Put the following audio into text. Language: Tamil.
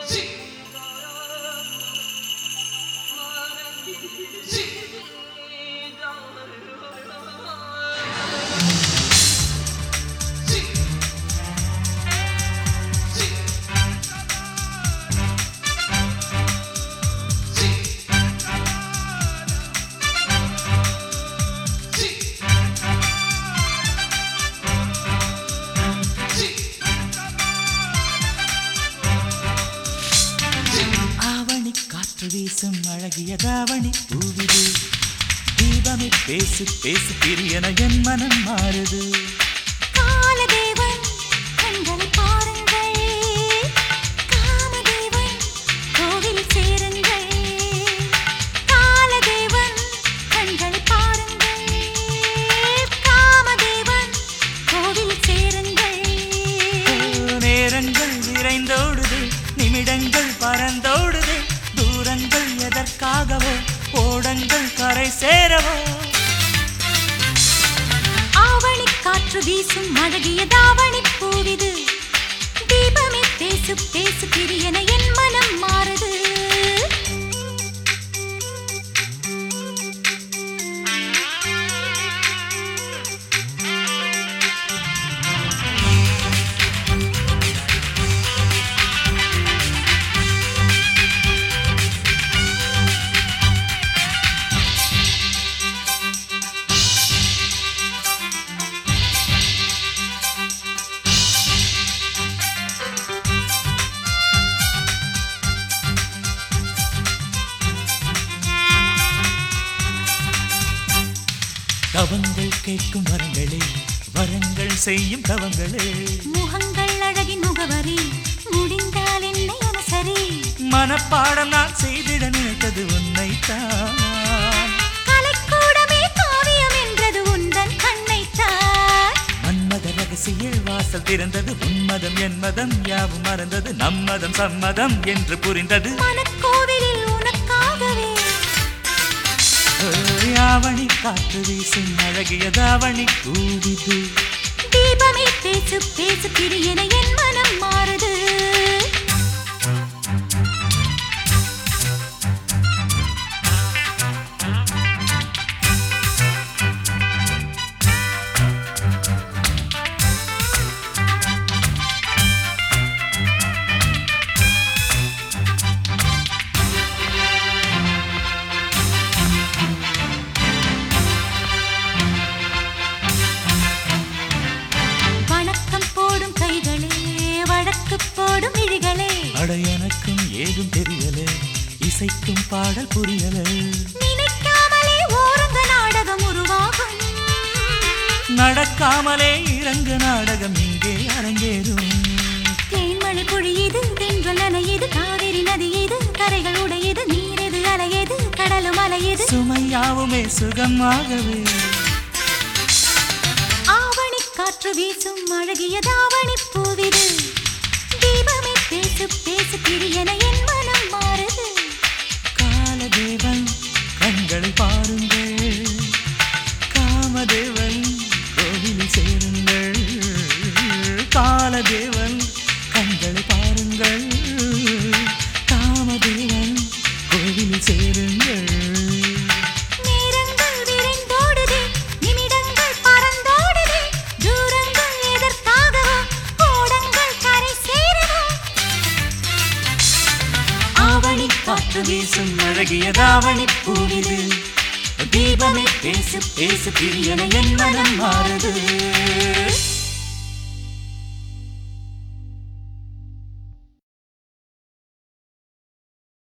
ஆவணி காற்று வீசும் அழகிய தாவணி பூவிது தீபமே பேசு பேசு பிரியன என் மனம் மாறுது காலதேவன் கண்களை பாருங்கள் காமதேவன் கோவில் சேருங்கள் காலதேவன் கண்களை பாருங்கள் காமதேவன் கோவில் சேருங்கள் நேரங்கள் விரைந்தோடுது நிமிடங்கள் பறந்தோடுது தூரங்கள் எதற்காகவோ ஓடங்கள் கரை சேரவோ ஆவணி காற்று வீசும் அழகிய தாவணி பூவிது தீபமே பேசு பேசு பிரியன என் மனம் மாறுது தவங்கள் கேட்கும் வரங்களே வரங்கள் செய்யும் தவங்களே முகங்கள் அழகின் முகவரி முடிந்தால் என்னை அனுசரி மனப்பாடம் நான் செய்திட நினைத்தது உன்னைத்தான் கலைக்கூடமே காவியம் என்றது உந்தன் கண்ணைத்தான் மன்மத ரகசிய வாசல் திறந்தது உன்மதம் என் மதம் யாவும் மறந்தது நம்மதம் சம்மதம் என்று புரிந்தது மனக்கோவிலில் உனக்காகவே யாவணி காற்று வீசும் அழகிய தாவணி கூவிது தீபமே பேசு பேசு பிரியன என் மனம் மாறுது வணக்கம் போடும் கைகளே வழக்கு போடும் இழிகளே அட எனக்கும் ஏதும் தெரியலே இசைக்கும் பாடல் புரியலே நினைக்காமலே ஓரங்க நாடகம் உருவாகும் நடக்காமலே இறங்க நாடகம் இங்கே அரங்கேறும் தேன்மழை பொழியுது தென்றல் நனையுது காவிரி நதி இது கரைகள் உடையுது நீரெது அலையுது கடலும் அலையுது சுமையாவுமே சுகமாகவே ஆவணி காற்று வீசும் அழகிய தாவணி பூவிது தீபமே பேசு பேசு பிரியன என் மனம் மாறுது காலதேவன் கண்களை பாருங்கள் காமதேவன் கோவில் சேருங்கள் காலதேவன் கண்களை பாருங்கள் காமதேவன் கோவில் சேருங்கள் நேரங்கள் விரைந்தோடுதே நிமிடங்கள் பறந்தோடுதே தூரங்கள் எதற்காகவோ ஓடங்கள் கரை சேரவோ ஆவணி காற்று வீசும் அழகிய தாவணி பூவிது தீபமே பேசு பேசு பிரியன என் மனம் மாறுது